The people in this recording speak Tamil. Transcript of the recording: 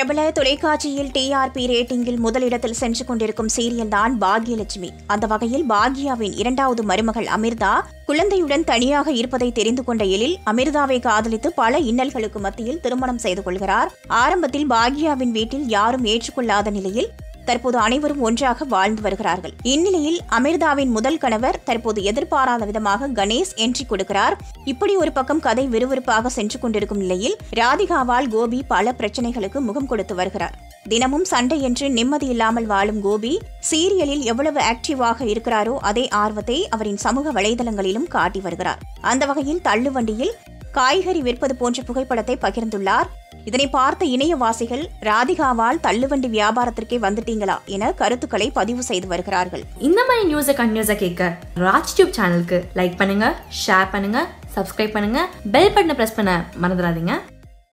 பிரபல தொலைக்காட்சியில் டிஆர்பி ரேட்டிங்கில் முதலிடத்தில் சென்று கொண்டிருக்கும் சீரியல் தான் பாக்யலட்சுமி அந்த வகையில் பாக்யாவின் இரண்டாவது மருமகள் அமிர்தா குழந்தையுடன் தனியாக இருப்பதை தெரிந்து கொண்ட எழில் அமிர்தாவை காதலித்து பல இன்னல்களுக்கு மத்தியில் திருமணம் செய்து கொள்கிறார் ஆரம்பத்தில் பாக்யாவின் வீட்டில் யாரும் ஏற்றுக்கொள்ளாத நிலையில் தற்போது அனைவரும் ஒன்றாக வாழ்ந்து வருகிறார்கள் இந்நிலையில் அமிர்தாவின் முதல் கணவர் தற்போது எதிர்பாராத விதமாக கணேஷ் என்ட்ரி கொடுக்கிறார் இப்படி ஒரு பக்கம் கதை விறுவிறுப்பாக சென்று கொண்டிருக்கும் நிலையில் ராதிகாவால் கோபி பல பிரச்சனைகளுக்கு முகம் கொடுத்து வருகிறார் தினமும் சண்டை என்று நிம்மதி இல்லாமல் வாழும் கோபி சீரியலில் எவ்வளவு ஆக்டிவாக இருக்கிறாரோ அதே ஆர்வத்தை அவரின் சமூக வலைதளங்களிலும் காட்டி வருகிறார் அந்த வகையில் தள்ளுவண்டியில் காய்கறி விற்பது போன்ற புகைப்படத்தை பகிர்ந்துள்ளார் இதனை பார்த்த இணையவாசிகள் ராதிகாவால் தள்ளுவண்டி வியாபாரத்திற்கே வந்துட்டீங்களா என கருத்துக்களை பதிவு செய்து வருகிறார்கள் இந்த மாதிரி நியூஸை கண்டினியூஸாக கேட்க ராஜ் டியூப் சேனலுக்கு லைக் பண்ணுங்க ஷேர் பண்ணுங்க சப்ஸ்கிரைப் பண்ணுங்க பெல் பட்டனை ப்ரெஸ் பண்ண மறந்துடாதீங்க